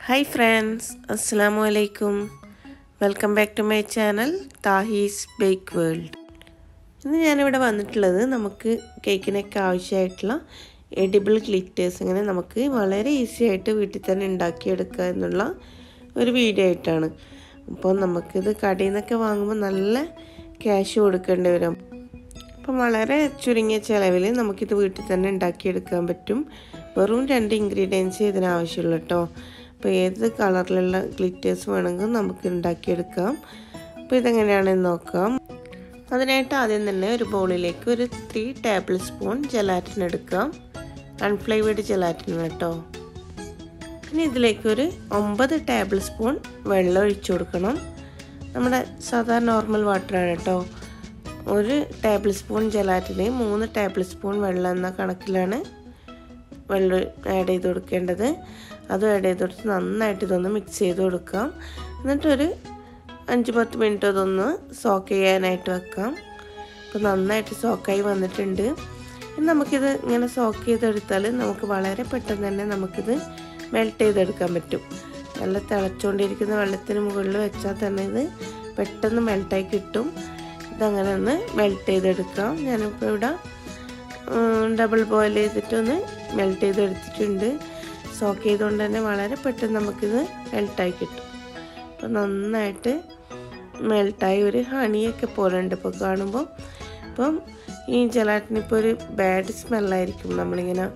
hi friends അസ്സാം വലൈക്കും welcome back to my channel താഹീസ് ബേക്ക് വേൾഡ് ഇന്ന് ഞാനിവിടെ വന്നിട്ടുള്ളത് നമുക്ക് കേക്കിനൊക്കെ ആവശ്യമായിട്ടുള്ള എഡിബിൾ ഗ്ലിറ്റേഴ്സ് ഇങ്ങനെ നമുക്ക് വളരെ ഈസി ആയിട്ട് വീട്ടിൽ തന്നെ ഉണ്ടാക്കിയെടുക്കുക എന്നുള്ള ഒരു വീഡിയോ ആയിട്ടാണ് അപ്പോൾ നമുക്കിത് കടയിൽ നിന്നൊക്കെ വാങ്ങുമ്പോൾ നല്ല ക്യാഷ് കൊടുക്കേണ്ടി വരും അപ്പം വളരെ ചുരുങ്ങിയ ചിലവിൽ നമുക്കിത് വീട്ടിൽ തന്നെ ഉണ്ടാക്കിയെടുക്കാൻ പറ്റും വെറും രണ്ട് ഇൻഗ്രീഡിയൻസ് ഇതിന് ആവശ്യമുള്ളൂ കേട്ടോ അപ്പോൾ ഏത് കളറിലുള്ള ഗ്ലിറ്റേഴ്സ് വേണമെങ്കിൽ നമുക്ക് ഉണ്ടാക്കിയെടുക്കാം അപ്പോൾ ഇതെങ്ങനെയാണെന്ന് നോക്കാം അതിനായിട്ട് ആദ്യം തന്നെ ഒരു ബൗളിലേക്ക് ഒരു ത്രീ ടേബിൾ സ്പൂൺ ജലാറ്റിൻ എടുക്കാം അൺഫ്ലേവേഡ് ജലാറ്റിൻ കേട്ടോ ഇനി ഇതിലേക്ക് ഒരു ഒമ്പത് ടേബിൾ സ്പൂൺ വെള്ളം ഒഴിച്ചു കൊടുക്കണം നമ്മുടെ സാധാരണ നോർമൽ വാട്ടറാണ് കേട്ടോ ഒരു ടേബിൾ സ്പൂൺ ജലാറ്റിന് മൂന്ന് ടേബിൾ സ്പൂൺ വെള്ളം എന്ന കണക്കിലാണ് വെള്ളം ആഡ് ചെയ്ത് കൊടുക്കേണ്ടത് അതും ആഡ് ചെയ്ത് കൊടുത്ത് നന്നായിട്ട് ഇതൊന്ന് മിക്സ് ചെയ്ത് കൊടുക്കാം എന്നിട്ടൊരു അഞ്ച് പത്ത് മിനിറ്റ് അതൊന്ന് സോക്ക് ചെയ്യാനായിട്ട് വെക്കാം അപ്പോൾ നന്നായിട്ട് സോക്കായി വന്നിട്ടുണ്ട് ഇനി നമുക്കിത് ഇങ്ങനെ സോക്ക് ചെയ്തെടുത്താൽ നമുക്ക് വളരെ പെട്ടെന്ന് തന്നെ നമുക്കിത് മെൽറ്റ് ചെയ്തെടുക്കാൻ പറ്റും നല്ല തിളച്ചുകൊണ്ടിരിക്കുന്ന വെള്ളത്തിന് മുകളിൽ വെച്ചാൽ തന്നെ ഇത് പെട്ടെന്ന് മെൽറ്റായി കിട്ടും ഇതങ്ങനെ ഒന്ന് മെൽറ്റ് ചെയ്തെടുക്കാം ഞാനിപ്പോൾ ഇവിടെ ഡബിൾ ബോയിൽ ചെയ്തിട്ടൊന്ന് മെൽറ്റ് ചെയ്തെടുത്തിട്ടുണ്ട് സോക്ക് ചെയ്തുകൊണ്ട് തന്നെ വളരെ പെട്ടെന്ന് നമുക്കിത് മെൽട്ടായി കിട്ടും അപ്പോൾ നന്നായിട്ട് മെൽട്ടായി ഒരു ഹണിയൊക്കെ പോലെ ഉണ്ട് ഇപ്പോൾ കാണുമ്പോൾ അപ്പം ഈ ജലാറ്റിനിപ്പോൾ ഒരു ബാഡ് സ്മെല്ലായിരിക്കും നമ്മളിങ്ങനെ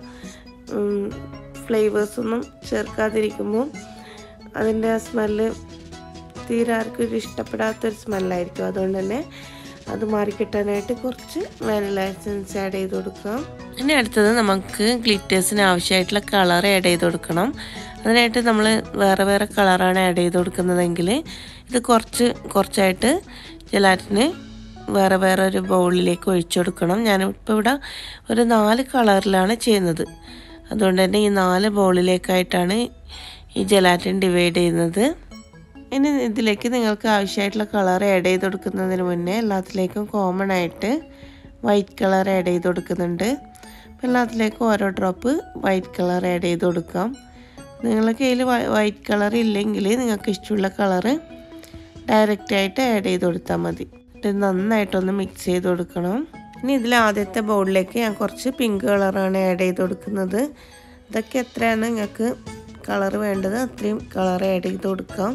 ഫ്ലേവേഴ്സൊന്നും ചേർക്കാതിരിക്കുമ്പോൾ അതിൻ്റെ ആ സ്മെല്ല് തീരെ ആർക്കും ഒരു ഇഷ്ടപ്പെടാത്തൊരു സ്മെല്ലായിരിക്കും അതുകൊണ്ട് തന്നെ അത് മാറിക്കിട്ടാനായിട്ട് കുറച്ച് വാനില എസൻസ് ആഡ് ചെയ്ത് കൊടുക്കാം ഇനി അടുത്തത് നമുക്ക് ഗ്ലിറ്റേഴ്സിന് ആവശ്യമായിട്ടുള്ള കളർ ആഡ് ചെയ്ത് കൊടുക്കണം അതിനായിട്ട് നമ്മൾ വേറെ വേറെ കളറാണ് ആഡ് ചെയ്ത് കൊടുക്കുന്നതെങ്കിൽ ഇത് കുറച്ച് കുറച്ചായിട്ട് ജലാറ്റിന് വേറെ വേറെ ഒരു ബൗളിലേക്ക് ഒഴിച്ചു കൊടുക്കണം ഞാനിപ്പോൾ ഇവിടെ ഒരു നാല് കളറിലാണ് ചെയ്യുന്നത് അതുകൊണ്ട് തന്നെ ഈ നാല് ബൗളിലേക്കായിട്ടാണ് ഈ ജലാറ്റിൻ ഡിവൈഡ് ചെയ്യുന്നത് ഇനി ഇതിലേക്ക് നിങ്ങൾക്ക് ആവശ്യമായിട്ടുള്ള കളർ ആഡ് ചെയ്ത് കൊടുക്കുന്നതിന് മുന്നേ എല്ലാത്തിലേക്കും കോമൺ ആയിട്ട് വൈറ്റ് കളർ ആഡ് ചെയ്ത് കൊടുക്കുന്നുണ്ട് അപ്പോൾ എല്ലാത്തിലേക്കും ഓരോ ഡ്രോപ്പ് വൈറ്റ് കളർ ആഡ് ചെയ്ത് കൊടുക്കാം നിങ്ങളുടെ കയ്യിൽ വൈറ്റ് കളർ ഇല്ലെങ്കിൽ നിങ്ങൾക്ക് ഇഷ്ടമുള്ള കളറ് ഡയറക്റ്റായിട്ട് ആഡ് ചെയ്ത് കൊടുത്താൽ മതി എന്നിട്ട് നന്നായിട്ടൊന്ന് മിക്സ് ചെയ്ത് കൊടുക്കണം ഇനി ഇതിൽ ആദ്യത്തെ ബൗളിലേക്ക് ഞാൻ കുറച്ച് പിങ്ക് കളറാണ് ആഡ് ചെയ്ത് കൊടുക്കുന്നത് ഇതൊക്കെ എത്രയാണ് നിങ്ങൾക്ക് കളർ വേണ്ടത് അത്രയും കളർ ആഡ് ചെയ്ത് കൊടുക്കാം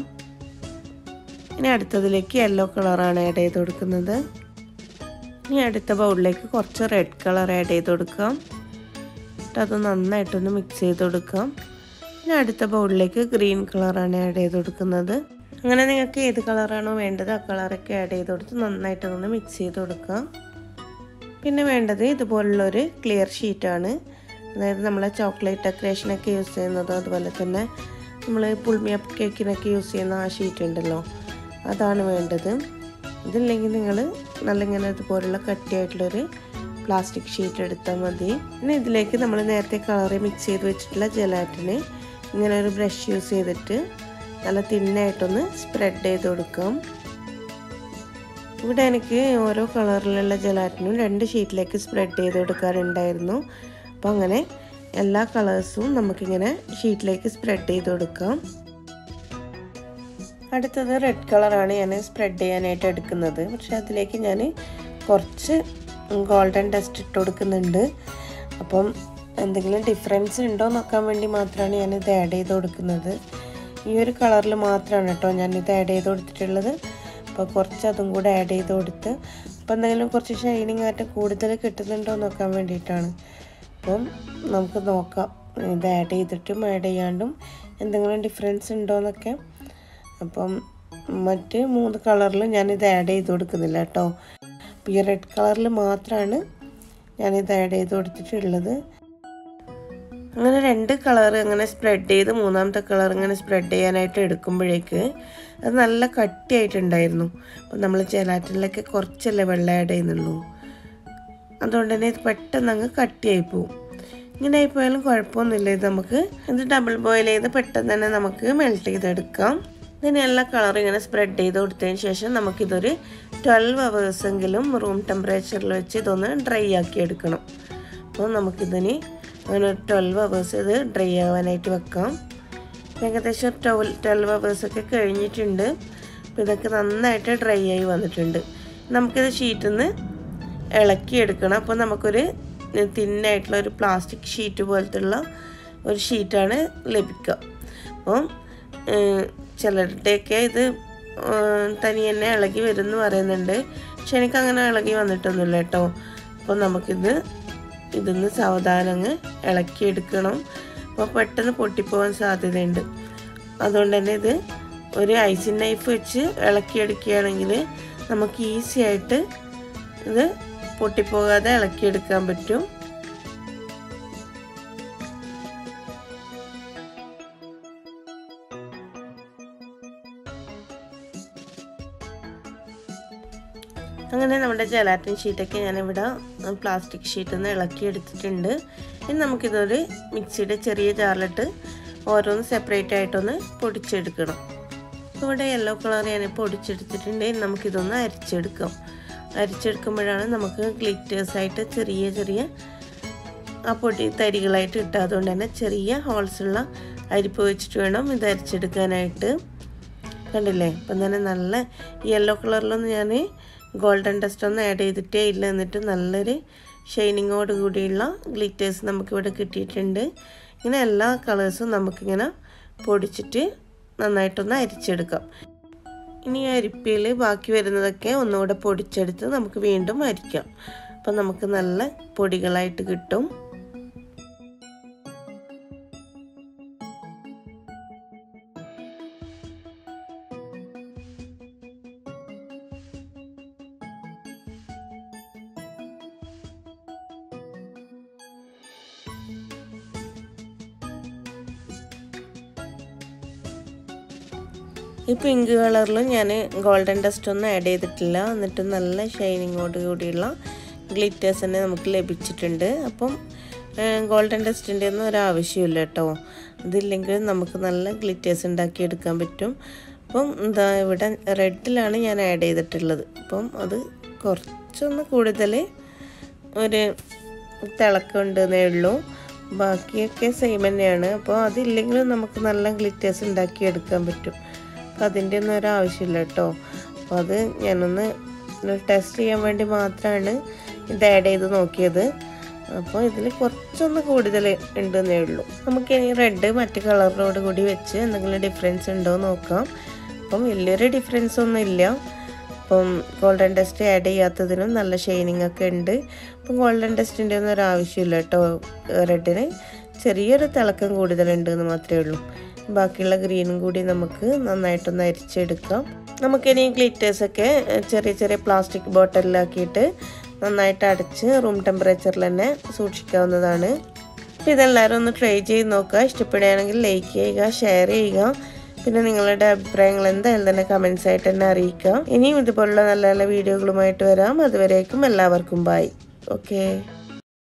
ഇനി അടുത്തതിലേക്ക് യെല്ലോ കളറാണ് ആഡ് ചെയ്ത് കൊടുക്കുന്നത് ഇനി അടുത്ത ബൗളിലേക്ക് കുറച്ച് റെഡ് കളർ ആഡ് ചെയ്ത് കൊടുക്കാം എന്നിട്ട് അത് നന്നായിട്ടൊന്ന് മിക്സ് ചെയ്ത് കൊടുക്കാം ഇനി അടുത്ത ബൗളിലേക്ക് ഗ്രീൻ കളറാണ് ആഡ് ചെയ്ത് കൊടുക്കുന്നത് അങ്ങനെ നിങ്ങൾക്ക് ഏത് കളറാണോ വേണ്ടത് ആ കളറൊക്കെ ആഡ് ചെയ്ത് കൊടുത്ത് നന്നായിട്ടൊന്ന് മിക്സ് ചെയ്ത് കൊടുക്കാം പിന്നെ വേണ്ടത് ഇതുപോലുള്ളൊരു ക്ലിയർ ഷീറ്റാണ് അതായത് നമ്മളെ ചോക്ലേറ്റ് ഡെക്കറേഷനൊക്കെ യൂസ് ചെയ്യുന്നത് അതുപോലെ തന്നെ നമ്മൾ പുൾമിയപ്പ് കേക്കിനൊക്കെ യൂസ് ചെയ്യുന്ന ആ ഷീറ്റ് ഉണ്ടല്ലോ അതാണ് വേണ്ടത് ഇതില്ലെങ്കിൽ നിങ്ങൾ നല്ല ഇങ്ങനെ ഇതുപോലുള്ള കട്ടിയായിട്ടുള്ളൊരു പ്ലാസ്റ്റിക് ഷീറ്റ് എടുത്താൽ മതി പിന്നെ ഇതിലേക്ക് നമ്മൾ നേരത്തെ കളറ് മിക്സ് ചെയ്ത് വെച്ചിട്ടുള്ള ജലാറ്റിന് ഇങ്ങനെ ഒരു ബ്രഷ് യൂസ് ചെയ്തിട്ട് നല്ല തിന്നായിട്ടൊന്ന് സ്പ്രെഡ് ചെയ്ത് കൊടുക്കാം ഇവിടെ എനിക്ക് ഓരോ കളറിലുള്ള ജലാറ്റിനും രണ്ട് ഷീറ്റിലേക്ക് സ്പ്രെഡ് ചെയ്ത് കൊടുക്കാറുണ്ടായിരുന്നു അപ്പോൾ അങ്ങനെ എല്ലാ കളേഴ്സും നമുക്കിങ്ങനെ ഷീറ്റിലേക്ക് സ്പ്രെഡ് ചെയ്ത് കൊടുക്കാം അടുത്തത് റെഡ് കളറാണ് ഞാൻ സ്പ്രെഡ് ചെയ്യാനായിട്ട് എടുക്കുന്നത് പക്ഷെ അതിലേക്ക് ഞാൻ കുറച്ച് ഗോൾഡൻ ഡസ്റ്റ് ഇട്ട് കൊടുക്കുന്നുണ്ട് അപ്പം എന്തെങ്കിലും ഡിഫറൻസ് ഉണ്ടോ നോക്കാൻ വേണ്ടി മാത്രമാണ് ഞാനിത് ആഡ് ചെയ്ത് കൊടുക്കുന്നത് ഈ ഒരു കളറിൽ മാത്രമാണ് കേട്ടോ ഞാനിത് ആഡ് ചെയ്ത് കൊടുത്തിട്ടുള്ളത് അപ്പോൾ കുറച്ച് അതും കൂടെ ആഡ് ചെയ്ത് കൊടുത്ത് അപ്പോൾ എന്തെങ്കിലും കുറച്ച് ഷൈനിങ് ആയിട്ട് കൂടുതൽ കിട്ടുന്നുണ്ടോ നോക്കാൻ വേണ്ടിയിട്ടാണ് അപ്പം നമുക്ക് നോക്കാം ഇത് ആഡ് ചെയ്തിട്ടും ആഡ് ചെയ്യാണ്ടും എന്തെങ്കിലും ഡിഫറൻസ് ഉണ്ടോ എന്നൊക്കെ അപ്പം മറ്റ് മൂന്ന് കളറിൽ ഞാനിത് ആഡ് ചെയ്ത് കൊടുക്കുന്നില്ല കേട്ടോ അപ്പോൾ ഈ റെഡ് കളറിൽ മാത്രമാണ് ഞാനിത് ആഡ് ചെയ്ത് കൊടുത്തിട്ടുള്ളത് അങ്ങനെ രണ്ട് കളർ അങ്ങനെ സ്പ്രെഡ് ചെയ്ത് മൂന്നാമത്തെ കളർ ഇങ്ങനെ സ്പ്രെഡ് ചെയ്യാനായിട്ട് എടുക്കുമ്പോഴേക്ക് അത് നല്ല കട്ടിയായിട്ടുണ്ടായിരുന്നു അപ്പം നമ്മൾ ജലാറ്റിനിലൊക്കെ കുറച്ചല്ലേ വെള്ളം ആഡ് ചെയ്യുന്നുള്ളൂ അതുകൊണ്ട് തന്നെ ഇത് പെട്ടെന്ന് അങ്ങ് കട്ടിയായി പോവും ഇങ്ങനെ ആയിപ്പോയാലും കുഴപ്പമൊന്നുമില്ല ഇത് നമുക്ക് ഇത് ഡബിൾ ബോയിൽ ചെയ്ത് പെട്ടെന്ന് തന്നെ നമുക്ക് മെൽറ്റ് ചെയ്തെടുക്കാം ഇതിന് എല്ലാ കളറും ഇങ്ങനെ സ്പ്രെഡ് ചെയ്ത് കൊടുത്തതിന് ശേഷം നമുക്കിതൊരു ട്വൽവ് അവേഴ്സെങ്കിലും റൂം ടെമ്പറേച്ചറിൽ വെച്ച് ഇതൊന്ന് ഡ്രൈ ആക്കി എടുക്കണം അപ്പോൾ നമുക്കിതിന് അങ്ങനെ ഒരു ട്വൽവ് അവേഴ്സ് ഇത് ഡ്രൈ ആവാനായിട്ട് വെക്കാം ഏകദേശം ട്വൽ ട്വൽവ് അവേഴ്സൊക്കെ കഴിഞ്ഞിട്ടുണ്ട് അപ്പോൾ ഇതൊക്കെ നന്നായിട്ട് ഡ്രൈ ആയി വന്നിട്ടുണ്ട് നമുക്കിത് ഷീറ്റിൽ നിന്ന് ഇളക്കിയെടുക്കണം അപ്പോൾ നമുക്കൊരു തിന്നായിട്ടുള്ള ഒരു പ്ലാസ്റ്റിക് ഷീറ്റ് പോലത്തുള്ള ഒരു ഷീറ്റാണ് ലഭിക്കുക അപ്പം ചിലരുടെയൊക്കെ ഇത് തനി തന്നെ ഇളകി വരും എന്ന് പറയുന്നുണ്ട് പക്ഷെ എനിക്ക് അങ്ങനെ ഇളകി വന്നിട്ടൊന്നുമില്ല കേട്ടോ അപ്പോൾ നമുക്കിത് ഇതിന്ന് സാവധാനം അങ്ങ് ഇളക്കിയെടുക്കണം അപ്പോൾ പെട്ടെന്ന് പൊട്ടിപ്പോകാൻ സാധ്യതയുണ്ട് അതുകൊണ്ട് തന്നെ ഇത് ഒരു ഐസിൻ നൈഫ് വെച്ച് ഇളക്കിയെടുക്കുകയാണെങ്കിൽ നമുക്ക് ഈസി ആയിട്ട് ഇത് പൊട്ടിപ്പോകാതെ ഇളക്കിയെടുക്കാൻ പറ്റും അങ്ങനെ നമ്മുടെ ജലാറ്റിൻ ഷീറ്റൊക്കെ ഞാനിവിടെ പ്ലാസ്റ്റിക് ഷീറ്റിൽ നിന്ന് ഇളക്കി എടുത്തിട്ടുണ്ട് ഇനി നമുക്കിതൊരു മിക്സിയുടെ ചെറിയ ജാറിലിട്ട് ഓരോന്ന് സെപ്പറേറ്റ് ആയിട്ടൊന്ന് പൊടിച്ചെടുക്കണം ഇവിടെ യെല്ലോ കളർ ഞാൻ പൊടിച്ചെടുത്തിട്ടുണ്ട് ഇനി നമുക്കിതൊന്ന് അരിച്ചെടുക്കാം അരിച്ചെടുക്കുമ്പോഴാണ് നമുക്ക് ഗ്ലിറ്റേഴ്സായിട്ട് ചെറിയ ചെറിയ ആ പൊടി തരികളായിട്ട് കിട്ടുക അതുകൊണ്ട് തന്നെ ചെറിയ ഹോൾസുള്ള അരിപ്പ് വെച്ചിട്ട് വേണം ഇത് അരിച്ചെടുക്കാനായിട്ട് കണ്ടില്ലേ ഇപ്പം തന്നെ നല്ല യെല്ലോ കളറിലൊന്നും ഞാൻ ഗോൾഡൻ ഡസ്റ്റ് ഒന്നും ആഡ് ചെയ്തിട്ടേ ഇല്ല എന്നിട്ട് നല്ലൊരു ഷൈനിങ്ങോട് കൂടിയുള്ള ഗ്ലിറ്റേഴ്സ് നമുക്കിവിടെ കിട്ടിയിട്ടുണ്ട് ഇങ്ങനെ എല്ലാ കളേഴ്സും നമുക്കിങ്ങനെ പൊടിച്ചിട്ട് നന്നായിട്ടൊന്ന് അരിച്ചെടുക്കാം ഇനി അരിപ്പിൽ ബാക്കി വരുന്നതൊക്കെ ഒന്നുകൂടെ പൊടിച്ചെടുത്ത് നമുക്ക് വീണ്ടും അരിക്കാം അപ്പം നമുക്ക് നല്ല പൊടികളായിട്ട് കിട്ടും ഈ പിങ്ക് കളറിലും ഞാൻ ഗോൾഡൻ ഡസ്റ്റ് ഒന്നും ആഡ് ചെയ്തിട്ടില്ല എന്നിട്ട് നല്ല ഷൈനിങ്ങോട് കൂടിയുള്ള ഗ്ലിറ്റേഴ്സ് തന്നെ നമുക്ക് ലഭിച്ചിട്ടുണ്ട് അപ്പം ഗോൾഡൻ ഡസ്റ്റിൻ്റെ ഒന്നും ഒരാവശ്യമില്ല കേട്ടോ അതില്ലെങ്കിൽ നമുക്ക് നല്ല ഗ്ലിറ്റേഴ്സ് ഉണ്ടാക്കിയെടുക്കാൻ പറ്റും അപ്പം എന്താ ഇവിടെ റെഡിലാണ് ഞാൻ ആഡ് ചെയ്തിട്ടുള്ളത് അപ്പം അത് കുറച്ചൊന്ന് കൂടുതൽ ഒരു തിളക്കമുണ്ടെന്നേ ഉള്ളൂ ബാക്കിയൊക്കെ സെയിം തന്നെയാണ് അപ്പോൾ അതില്ലെങ്കിലും നമുക്ക് നല്ല ഗ്ലിറ്റേഴ്സ് ഉണ്ടാക്കിയെടുക്കാൻ പറ്റും അപ്പോൾ അതിൻ്റെ ഒന്നും ഒരാവശ്യമില്ല കേട്ടോ അപ്പോൾ അത് ഞാനൊന്ന് ടെസ്റ്റ് ചെയ്യാൻ വേണ്ടി മാത്രമാണ് ഇത് ആഡ് ചെയ്ത് നോക്കിയത് അപ്പോൾ ഇതിൽ കുറച്ചൊന്ന് കൂടുതൽ ഉണ്ടെന്നേ ഉള്ളൂ നമുക്കിനി റെഡ് മറ്റ് കളറിനോട് കൂടി വെച്ച് എന്തെങ്കിലും ഡിഫറൻസ് ഉണ്ടോ നോക്കാം അപ്പം വലിയൊരു ഡിഫറൻസ് ഒന്നും ഇല്ല അപ്പം ഗോൾഡൻ ഡസ്റ്റ് ആഡ് ചെയ്യാത്തതിനും നല്ല ഷൈനിങ് ഒക്കെ ഉണ്ട് അപ്പം ഗോൾഡൻ ഡസ്റ്റിൻ്റെ ഒന്നും ഒരു ആവശ്യമില്ല കേട്ടോ റെഡിന് ചെറിയൊരു തിളക്കം കൂടുതലുണ്ട് എന്ന് മാത്രമേ ഉള്ളൂ ബാക്കിയുള്ള ഗ്രീനും കൂടി നമുക്ക് നന്നായിട്ടൊന്ന് അരിച്ചെടുക്കാം നമുക്കിനി ഗ്ലിറ്റേഴ്സൊക്കെ ചെറിയ ചെറിയ പ്ലാസ്റ്റിക് ബോട്ടലിലാക്കിയിട്ട് നന്നായിട്ട് അടച്ച് റൂം ടെമ്പറേച്ചറിൽ തന്നെ സൂക്ഷിക്കാവുന്നതാണ് അപ്പോൾ ഇതെല്ലാവരും ഒന്ന് ട്രൈ ചെയ്ത് നോക്കുക ഇഷ്ടപ്പെടുകയാണെങ്കിൽ ലൈക്ക് ചെയ്യുക ഷെയർ ചെയ്യുക പിന്നെ നിങ്ങളുടെ അഭിപ്രായങ്ങൾ എന്തായാലും തന്നെ കമൻസ് ആയിട്ട് തന്നെ അറിയിക്കുക ഇനിയും ഇതുപോലുള്ള നല്ല നല്ല വീഡിയോകളുമായിട്ട് വരാം അതുവരേക്കും എല്ലാവർക്കും ബൈ ഓക്കേ